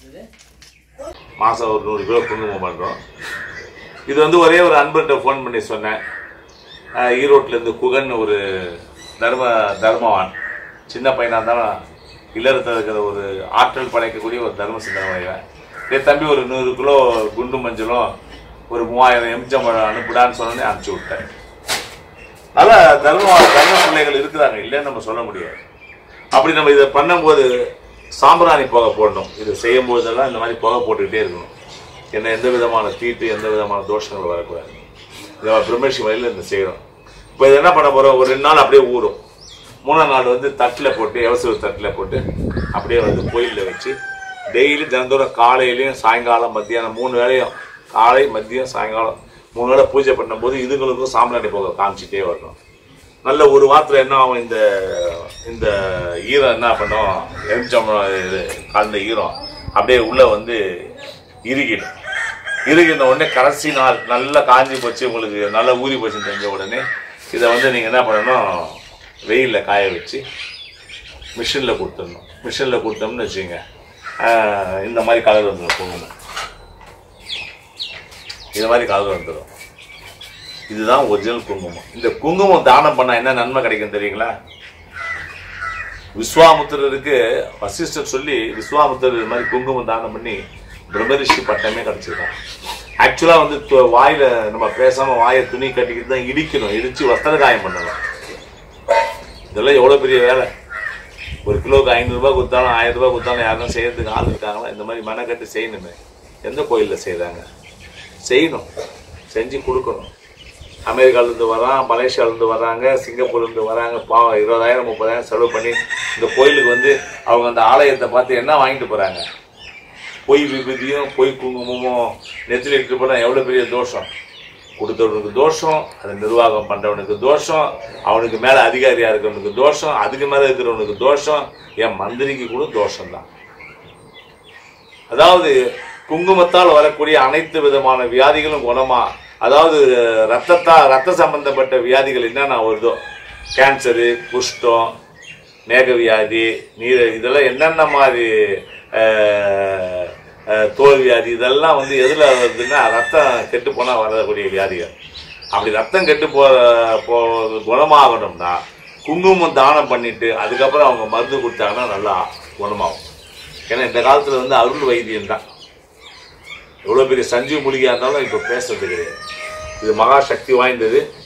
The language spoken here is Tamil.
மாதம் ஒரு நூறு கிலோ குங்குமம் பண்ணுறோம் இது வந்து ஒரே ஒரு அன்பர்கிட்ட ஃபோன் பண்ணி சொன்னேன் ஆஹ் ஈரோட்லேருந்து குகன் ஒரு தர்ம தர்மவான் சின்ன பையனாக இருந்தாலும் இல்லறத்தில் இருக்கிற ஒரு ஆற்றல் படைக்கக்கூடிய ஒரு தர்ம சிந்தனை என் தம்பி ஒரு நூறு கிலோ குண்டு மஞ்சளும் ஒரு மூவாயிரம் எம்ஜம்பழம் அனுப்புடான்னு சொன்னோன்னே அனுப்பிச்சி விட்டேன் நல்ல தர்ம தர்ம பிள்ளைகள் இருக்கிறாங்க இல்லைன்னு நம்ம சொல்ல முடியாது அப்படி நம்ம இதை பண்ணும்போது சாம்பிராணி புகை போடணும் இது செய்யும் போதெல்லாம் இந்த மாதிரி புகை போட்டுக்கிட்டே இருக்கணும் என்ன எந்த விதமான தீட்டு எந்த விதமான தோஷங்கள் வரக்கூடாது இதை பிரம்மேஷி வழியில் இந்த செய்கிறோம் இப்போ இது என்ன பண்ண போகிறோம் ஒரு ரெண்டு நாள் அப்படியே ஊறும் மூணாம் நாள் வந்து தட்டில் போட்டு எவசூர் தட்டில் போட்டு அப்படியே வந்து கோயிலில் வச்சு டெய்லி தினந்தோறும் காலையிலையும் சாயங்காலம் மத்தியானம் மூணு வேளையும் காலை மதியம் சாயங்காலம் மூணு வேளை பூஜை பண்ணும்போது இதுங்களுக்கும் சாம்பிராணி புகை காமிச்சிட்டே வரணும் நல்ல ஒரு வாரத்தில் என்ன ஆகும் இந்த இந்த ஈரம் என்ன பண்ணும் எலுமிச்சம்பழம் இது கலந்த ஈரம் அப்படியே உள்ள வந்து இறுகிடும் இறுகின உடனே கடைசி நாள் நல்லா காஞ்சி போச்சு உங்களுக்கு நல்லா ஊறி போச்சுன்னு தெரிஞ்ச உடனே இதை வந்து நீங்கள் என்ன பண்ணணும் வெயிலில் காய வச்சு மிஷினில் கொடுத்துடணும் மிஷினில் கொடுத்தோம்னு வச்சுங்க ஆஹ், இந்த மாதிரி கலர் வந்துடும் குங்குமம் இது மாதிரி கலர் வந்துடும் இதுதான் ஒரிஜினல் குங்குமம் இந்த குங்குமம் தானம் பண்ணா என்ன நன்மை கிடைக்கும் தெரியுங்களா விஸ்வாமுத்திரருக்கு வசிஷ்டர் சொல்லி விஸ்வாமுத்திரர் இது மாதிரி குங்குமம் தானம் பண்ணி பிரம்மரிஷி பட்டமே கிடைச்சிருக்கான் ஆக்சுவலா வந்து து- வாயில நம்ம பேசாம வாயை துணி கட்டிக்கிட்டு தான் இடிக்கணும் இடிச்சு வஸ்திர காயம் பண்ணணும் இதெல்லாம் எவ்வளவு பெரிய வேலை ஒரு கிலோவுக்கு ஐநூறுரூபா கொடுத்தாலும் ஆயிரம் ரூபாய் கொடுத்தாலும் யாரும் செய்யறதுக்கு ஆள் இருக்காங்களா இந்த மாதிரி மெனக்கட்டு செய்யணுமே எந்த கோயிலில் செய்கிறாங்க செய்யணும் செஞ்சு கொடுக்கணும் அமெரிக்காலேருந்து வரான் மலேசியாவிலேருந்து வராங்க சிங்கப்பூர்லேருந்து வராங்க பாவம் இருபதாயிரம் முப்பதாயிரம் செலவு பண்ணி இந்த கோயிலுக்கு வந்து அவங்க அந்த ஆலயத்தை பார்த்து என்ன வாங்கிட்டு போகிறாங்க பொய் விபூதியும் பொய் குங்குமமும் நெத்தில இட்டு போனால் எவ்வளோ பெரிய தோஷம் கொடுத்தவனுக்கு தோஷம் அதை நிர்வாகம் பண்ணுறவனுக்கு தோஷம் அவனுக்கு மேலே அதிகாரியாக இருக்கிறவனுக்கு தோஷம் அதுக்கு மேலே இருக்கிறவனுக்கு தோஷம் என் மந்திரிக்கு கூட தோஷம்தான் அதாவது குங்குமத்தால் வரக்கூடிய அனைத்து விதமான வியாதிகளும் குணமா அதாவது ரத்தத்தா ரத்த சம்பந்தப்பட்ட வியாதிகள் என்னென்ன வருதோ கேன்சரு குஷ்டம் மேக வியாதி நீர் இதெல்லாம் என்னென்ன மாதிரி அஹ், அஹ், தோல் வியாதி இதெல்லாம் வந்து எதில் வருதுன்னா ரத்தம் கெட்டு போனால் வரக்கூடிய வியாதிகள் அப்படி ரத்தம் கெட்டு போ போ குணமாகணும்னா குங்குமம் தானம் பண்ணிட்டு அதுக்கப்புறம் அவங்க மருந்து கொடுத்தாங்கன்னா நல்லா குணமாகும் ஏன்னா இந்த காலத்தில் வந்து அருள் வைத்தியம் தான் எவ்வளோ பெரிய சஞ்சீவ் மூலிகையாக இருந்தாலும் இப்போ பேசுறது கிடையாது இது மகா சக்தி வாய்ந்தது